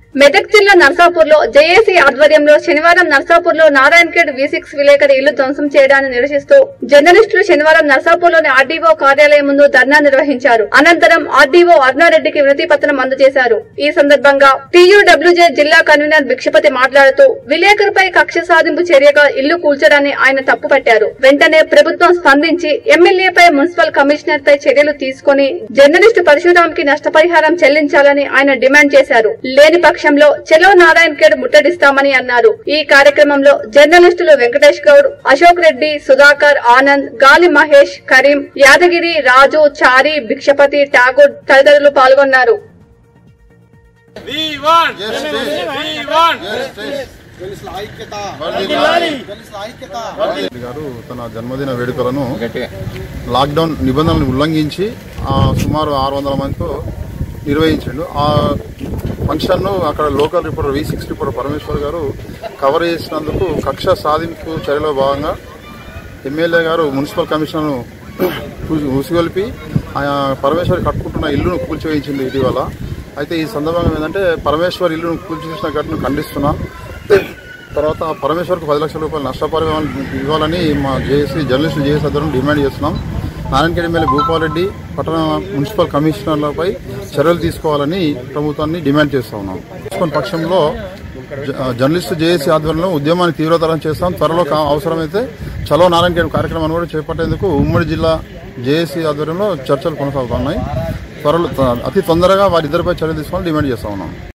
మెదక్ జిల్లా నర్సాపూర్ లో జేఏసీ ఆధ్వర్యంలో శనివారం నర్సాపూర్ లో నారాయణఖేడ్ వి సిక్స్ విలేకరి ఇల్లు ధ్వంసం చేయడాన్ని నిరసిస్తూ జర్నలిస్టులు శనివారం నర్సాపూర్ లోని ఆర్డీఓ కార్యాలయం ముందు ధర్నా నిర్వహించారు అనంతరం ఆర్డీఓ అరుణారెడ్డికి వినతి పత్రం అందజేశారు ఈ సందర్భంగా టీయూడబ్ల్యూజే జిల్లా కన్వీనర్ భిక్షపతి మాట్లాడుతూ విలేకరుపై కక్ష సాధింపు చర్యగా ఇల్లు కూల్చడాన్ని ఆయన తప్పుపట్టారు వెంటనే ప్రభుత్వం స్పందించి ఎమ్మెల్యేపై మున్సిపల్ కమిషనర్ పై చర్యలు తీసుకుని జర్నలిస్టు పరశురాంకి నష్టపరిహారం చెల్లించాలని ఆయన డిమాండ్ చేశారు లేని పక్షంలో చెలో నారాయణ్ ఖేడ్ ముట్టడిస్తామని అన్నారు ఈ కార్యక్రమంలో జర్నలిస్టులు వెంకటేష్ గౌడ్ అశోక్ రెడ్డి సుధాకర్ ఆనంద్ గాలి మహేష్ కరీం యాదగిరి రాజు చారి భిక్షపతి ఠాగూర్ తదితరులు పాల్గొన్నారు We want Justice. We want Justice. వర్ధిల్లాలి. రెడ్డి గారు తన జన్మదిన వేడుకలను లాక్డౌన్ నిబంధనలను ఉల్లంఘించి ఆ, సుమారు ఆరు వందల మందితో నిర్వహించిండు ఆ ఫంక్షన్ ను అక్కడ local reporter V six reporter Parameshwar garu cover చేసినందుకు కక్ష సాధింపు చర్యలో భాగంగా ఎమ్మెల్యే గారు మున్సిపల్ కమిషనర్ను ఉసిగొల్పి ఆయన పరమేశ్వర్ కట్టుకుంటున్న ఇల్లును కూల్చివేయించింది ఇటీవల అయితే ఈ సందర్భంగా ఏంటంటే పరమేశ్వర్ ఇల్లును కూల్చేసిన ఘటనను ఖండిస్తున్నాం తర్వాత పరమేశ్వర్కు పది లక్షల రూపాయలు నష్టపరిహారం ఇవ్వాలని మా జేఏసీ జర్నలిస్టు జేఏసీ అధ్వర్యం డిమాండ్ చేస్తున్నాం నారాయణఖేడ్ ఎమ్మెల్యే భూపాల్ రెడ్డి పట్టణ మున్సిపల్ కమిషనర్లపై చర్యలు తీసుకోవాలని ప్రభుత్వాన్ని డిమాండ్ చేస్తా ఉన్నాం తీసుకున్న పక్షంలో జ- జర్నలిస్టు జేఏసీ ఆధ్వర్యంలో ఉద్యమాన్ని తీవ్రతరం చేస్తాం త్వరలో కా- అవసరమైతే చలో నారాయణఖేడ్ కార్యక్రమాన్ని కూడా చేపట్టేందుకు ఉమ్మడి జిల్లా జేఏసీ ఆధ్వర్యంలో చర్చలు కొనసాగుతున్నాయి త్వరలో అతి తొందరగా వారిద్దరిపై చర్యలు తీసుకోవాలని డిమాండ్ చేస్తా ఉన్నాం